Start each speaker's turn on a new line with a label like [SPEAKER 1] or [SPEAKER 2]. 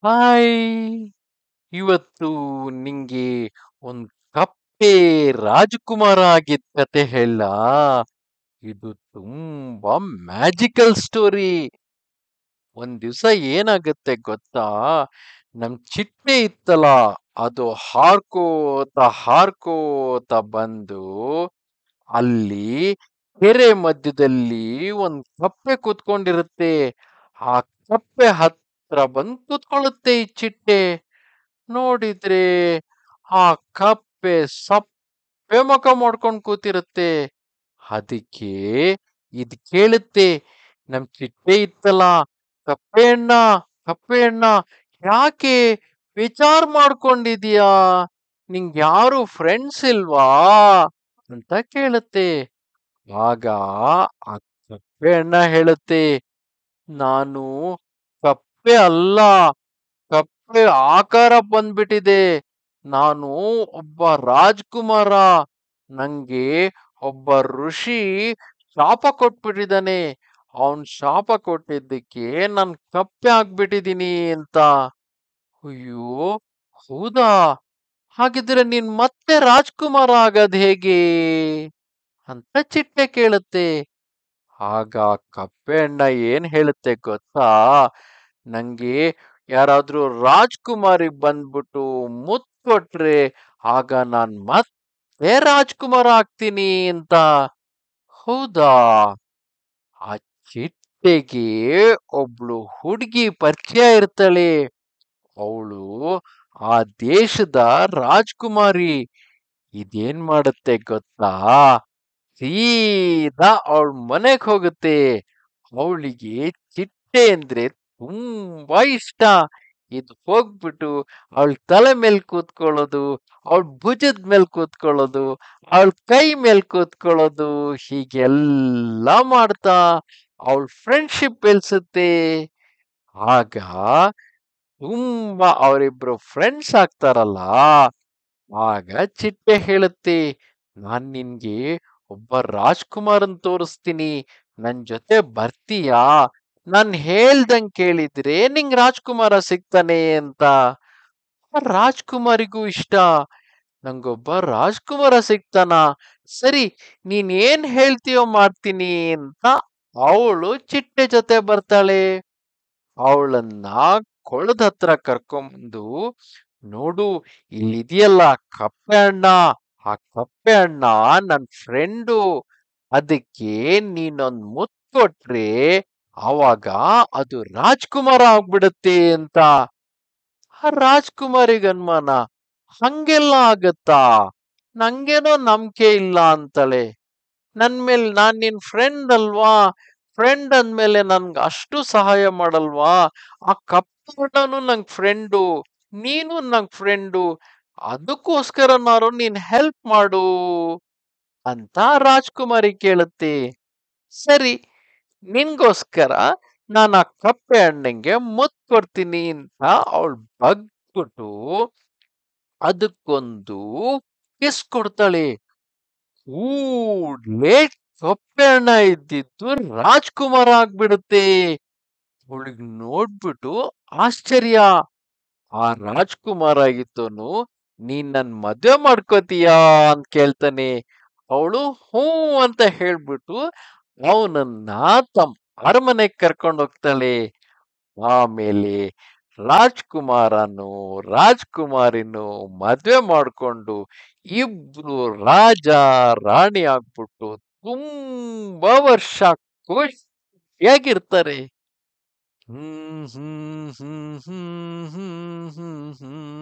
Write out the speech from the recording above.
[SPEAKER 1] hi ಇವತ್ತು ನಿಂಗೆ ಒಂದ್ ಕಪ್ಪೆ ರಾಜಕುಮಾರ ಆಗಿದ್ ಕತೆ ಹೇಳ ಇದು ತುಂಬಾ ಮ್ಯಾಜಿಕಲ್ ಸ್ಟೋರಿ ಒಂದ್ ದಿವ್ಸ ಏನಾಗತ್ತೆ ಗೊತ್ತಾ ನಮ್ ಚಿಟ್ಟೆ ಇತ್ತಲ್ಲ ಅದು ಹಾರ್ಕೋತ ಹಾರ್ಕೋತ ಬಂದು ಅಲ್ಲಿ ಕೆರೆ ಮಧ್ಯದಲ್ಲಿ ಒಂದ್ ಕಪ್ಪೆ ಕೂತ್ಕೊಂಡಿರುತ್ತೆ ಆ ಕಪ್ಪೆ ಹತ್ರ ಬಂದ್ ಕೂತ್ಕೊಳ್ಳುತ್ತೆ ಈ ಚಿಟ್ಟೆ ನೋಡಿದ್ರೆ ಆ ಕಪ್ಪೆ ಸಪ್ಪೆ ಮುಖ ಮಾಡ್ಕೊಂಡ್ ಕೂತಿರುತ್ತೆ ಅದಕ್ಕೆ ಇದ್ ಕೇಳುತ್ತೆ ನಮ್ ಚಿಟ್ಟೆ ಇತ್ತಲ್ಲ ಕಪ್ಪೆ ಅಣ್ಣ ಕಪ್ಪೆ ಅಣ್ಣ ಯಾಕೆ ವಿಚಾರ ಮಾಡ್ಕೊಂಡಿದೀಯಾ ನಿಂಗ್ ಯಾರು ಫ್ರೆಂಡ್ಸ್ ಇಲ್ವಾ ಅಂತ ಕೇಳುತ್ತೆ ಆಗ ಆ ಕಪ್ಪೆ ಅಣ್ಣ ಹೇಳುತ್ತೆ ನಾನು ಕಪ್ಪೆ ಅಲ್ಲ ಕಪ್ಪೆ ಆಕಾರ ಬಂದ್ಬಿಟ್ಟಿದೆ ನಾನು ಒಬ್ಬ ರಾಜ್ಕುಮಾರ ನಂಗೆ ಒಬ್ಬ ಋಷಿ ಶಾಪ ಕೊಟ್ಬಿಟ್ಟಿದ್ದಾನೆ ಅವನ್ ಶಾಪ ಕೊಟ್ಟಿದ್ದಕ್ಕೆ ನಾನ್ ಕಪ್ಪೆ ಆಗ್ಬಿಟ್ಟಿದೀನಿ ಅಂತ ಅಯ್ಯೋ ಹೌದಾ ಹಾಗಿದ್ರೆ ನೀನ್ ಮತ್ತೆ ರಾಜ್ಕುಮಾರ ಆಗದ್ ಹೇಗೆ ಅಂತ ಚಿಟ್ಟೆ ಕೇಳುತ್ತೆ ಆಗ ಕಪ್ಪೆ ಅಣ್ಣ ಏನ್ ಹೇಳುತ್ತೆ ಗೊತ್ತಾ ನಂಗೆ ಯಾರಾದ್ರೂ ರಾಜ್ಕುಮಾರಿ ಬಂದ್ಬಿಟ್ಟು ಮುತ್ ಕೊಟ್ರೆ ಆಗ ನಾನ್ ಮತ್ತೆ ರಾಜ್ಕುಮಾರ ಆಗ್ತೀನಿ ಅಂತ ಹೌದಾ ಆ ಚಿಟ್ಟೆಗೆ ಒಬ್ಳು ಹುಡುಗಿ ಪರಿಚಯ ಇರ್ತಾಳೆ ಅವಳು ಆ ದೇಶದ ರಾಜ್ಕುಮಾರಿ ಇದೇನ್ ಮಾಡುತ್ತೆ ಗೊತ್ತಾ ಸೀದಾ ಅವಳ ಮನೆಗ್ ಹೋಗುತ್ತೆ ಅವಳಿಗೆ ಚಿಟ್ಟೆ ಅಂದ್ರೆ ತುಂಬಾ ಇಷ್ಟ ಇದು ಹೋಗ್ಬಿಟ್ಟು ಅವಳ ತಲೆ ಮೇಲ್ ಕೂತ್ಕೊಳ್ಳೋದು ಅವಳ ಭುಜದ ಮೇಲ್ ಕೂತ್ಕೊಳ್ಳೋದು ಅವಳ ಕೈ ಮೇಲ್ ಕೂತ್ಕೊಳ್ಳೋದು ಹೀಗೆಲ್ಲ ಮಾಡ್ತಾ ಅವಳ ಫ್ರೆಂಡ್ಶಿಪ್ ಬೆಳೆಸುತ್ತೆ ಆಗ ತುಂಬಾ ಅವರಿಬ್ರು ಫ್ರೆಂಡ್ಸ್ ಆಗ್ತಾರಲ್ಲ ಆಗ ಚಿಟ್ಟೆ ಹೇಳುತ್ತೆ ನಾನ್ ನಿನ್ಗೆ ಒಬ್ಬ ರಾಜ್ಕುಮಾರನ್ ತೋರಿಸ್ತೀನಿ ನನ್ ಜೊತೆ ಬರ್ತೀಯಾ ನಾನ್ ಹೇಳ್ದಂಗ್ ಕೇಳಿದ್ರೆ ನಿಂಗ್ ರಾಜ್ಕುಮಾರ ಸಿಗ್ತಾನೆ ಅಂತ ಆ ರಾಜ್ಕುಮಾರಿಗೂ ಇಷ್ಟ ನಂಗೊಬ್ಬ ರಾಜ್ಕುಮಾರ ಸಿಗ್ತಾನ ಸರಿ ನೀನ್ ಏನ್ ಹೇಳ್ತೀಯೋ ಮಾಡ್ತೀನಿ ಅಂತ ಅವಳು ಚಿಟ್ಟೆ ಜೊತೆ ಬರ್ತಾಳೆ ಅವಳನ್ನ ಕೊಳದ ಹತ್ರ ಕರ್ಕೊಂಬಂದು ನೋಡು ಇಲ್ಲಿದೆಯಲ್ಲ ಕಪ್ಪೆ ಅಣ್ಣ ಆ ಕಪ್ಪೆ ಅಣ್ಣ ನನ್ ಫ್ರೆಂಡು ಅದಕ್ಕೆ ನೀನೊಂದ್ ಮುತ್ ಕೊಟ್ರೆ ಆವಾಗ ಅದು ರಾಜ್ಕುಮಾರ ಆಗ್ಬಿಡುತ್ತೆ ಅಂತ ಆ ರಾಜ್ಕುಮಾರಿಗ್ ಅನುಮಾನ ಹಂಗೆಲ್ಲ ಆಗತ್ತಾ ನಂಗೇನೋ ನಂಬಿಕೆ ಇಲ್ಲ ಅಂತಾಳೆ ನನ್ ಮೇಲ್ ನಾನ್ ನಿನ್ ಫ್ರೆಂಡ್ ಅಲ್ವಾ ಫ್ರೆಂಡ್ ಅಂದ್ಮೇಲೆ ನನ್ಗೆ ಅಷ್ಟು ಸಹಾಯ ಮಾಡಲ್ವಾ ಆ ಕಪ್ಪಣ್ಣನು ನಂಗ್ ಫ್ರೆಂಡು ನೀನು ನಂಗ್ ಫ್ರೆಂಡು ಅದಕ್ಕೋಸ್ಕರನಾರು ನೀನ್ ಹೆಲ್ಪ್ ಮಾಡು ಅಂತ ರಾಜ್ಕುಮಾರಿ ಕೇಳುತ್ತೆ ಸರಿ ನಿನ್ಗೋಸ್ಕರ ನಾನು ಆ ಕಪ್ಪೆ ಅಣ್ಣಂಗೆ ಮುತ್ ಕೊಡ್ತೀನಿ ಅಂತ ಅವಳು ಬಗ್ಬಿಟ್ಟು ಅದಕ್ಕೊಂದು ಕಿಸ್ ಕೊಡ್ತಾಳೆ ಕೂಡ್ಲೇ ಕಪ್ಪೆ ಅಣ್ಣ ಇದ್ದಿದ್ದು ರಾಜ್ಕುಮಾರ ಆಗ್ಬಿಡುತ್ತೆ ಅವಳಿಗೆ ನೋಡ್ಬಿಟ್ಟು ಆಶ್ಚರ್ಯ ಆ ರಾಜ್ಕುಮಾರ ಆಗಿದ್ದವನು ನೀನ್ ನನ್ ಮದ್ವೆ ಮಾಡ್ಕೋತೀಯಾ ಅಂತ ಕೇಳ್ತಾನೆ ಅವಳು ಹ್ಞೂ ಅಂತ ಹೇಳ್ಬಿಟ್ಟು ಅವನನ್ನ ತಮ್ಮ ಅರಮನೆಗ್ ಕರ್ಕೊಂಡು ಹೋಗ್ತಾಳೆ ಆಮೇಲೆ ರಾಜ್ಕುಮಾರನು ರಾಜ್ಕುಮಾರಿನು ಮದ್ವೆ ಮಾಡ್ಕೊಂಡು ಇಬ್ರು ರಾಜ ರಾಣಿ ಆಗ್ಬಿಟ್ಟು ತುಂಬಾ ವರ್ಷ ಖುಷಿಯಾಗಿರ್ತಾರೆ ಹ್ಮ್ ಹ್ಮ್ ಹ್ಮ್ ಹ್ಮ್ ಹ್ಮ್ ಹ್ಮ್ ಹ್ಮ್